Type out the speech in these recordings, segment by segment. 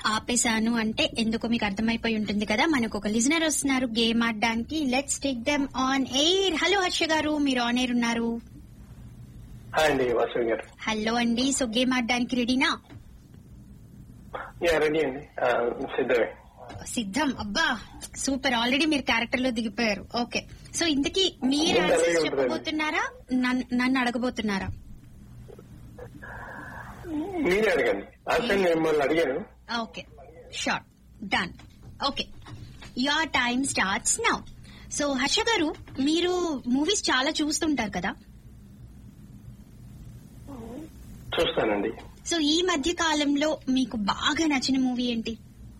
ఆపేశాను అంటే ఎందుకో మీకు అర్థమైపోయి ఉంటుంది కదా మనకు ఒక లిజనర్ వస్తున్నారు గేమ్ ఆడడానికి let's take them on air hello Harsha గారు మీరు ఆన్ ఎయిర్ ఉన్నారు హాయ్ అండి వాసు గారు హలో అండి సో గేమ్ ఆడడానికి రెడీనా యా రెడీ అండి ఆ, సిద్ధమే సిద్ధం అబ్బా సూపర్ ఆల్రెడీ మీరు క్యారెక్టర్ లో దిగిపోయారు ఓకే సో ఇంతకీ మీరు ముందు అలాగే ఆన్సర్స్ ఉంటుందండి. చెప్పబోతున్నారా నన్ను- నన్ను అడగబోతున్నారా మీరే అడగండి లాస్ట్ టైం మిమ్మల్ని అడిగాను okay sure done okay your time starts now so Harsha గారు మీరు మూవీస్ చాలా చూస్తుంటారు కదా చూస్తానండి సో ఈ మధ్య కాలంలో మీకు బాగా నచ్చిన మూవీ ఏంటి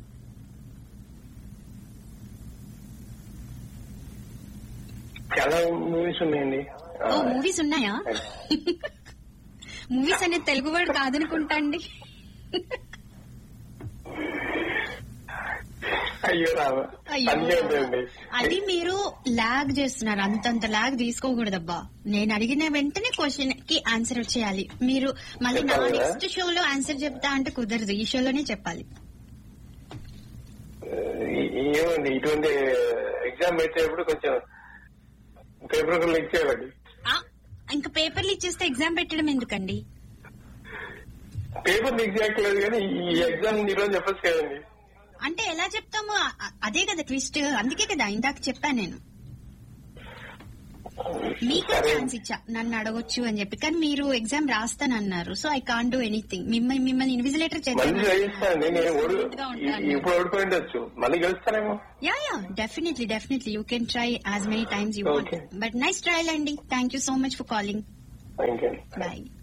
చాలా మూవీస్ ఉన్నాయండి ఆ, ఓ మూవీస్ ఉన్నాయా మూవీస్ అనేది తెలుగు వర్డ్ కాదనుకుంటా అండి అయ్యో రావా అయ్యో. అండి అది మీరు లాగ్ చేస్తున్నారు అంతంత లాగ్ తీసుకోకూడదబ్బా నేను అడిగిన వెంటనే క్వశ్చన్ కి ఆన్సర్ వచ్చేయాలి మీరు మళ్ళీ నా చెప్పాలా? నెక్స్ట్ షోలో ఆన్సర్ చెప్తా అంటే కుదరదు ఈ షోలోనే చెప్పాలి ఏమండి ఇటువంటి ఎగ్జామ్ పెట్టేటప్పుడు కొంచెం పేపర్ లీక్ చేయాలండి ఆ, ఇంకా పేపర్లు ఇచ్చేస్తే ఎగ్జామ్ పెట్టడం ఎందుకండి పేపర్ లీక్ చేయట్లేదు కానీ ఈ ఎగ్జామ్ ఈరోజు చెప్పచ్చు కదండి అంటే ఎలా చెప్తాము అ- అ- అదే కదా ట్విస్ట్ అందుకే కదా ఇందాక చెప్పాను నేను మీకు సరే ఛాన్స్ ఇచ్చా నన్ను అడగొచ్చు అని చెప్పి కానీ మీరు ఎగ్జామ్ రాస్తానన్నారు so I can't do anything మిమ్మల్ని మిమ్మల్ని ఇన్విజిలేటర్ మళ్ళీ చేస్తానండి నేను ఓడి ఉంటాను ఇప్పుడు ఓడిపోయి ఉండొచ్చు మళ్ళీ గెలుస్తానేమో ya ya definitely definitely you can try as many times you want Okay. But nice trial అండి thank you so much for calling thank you bye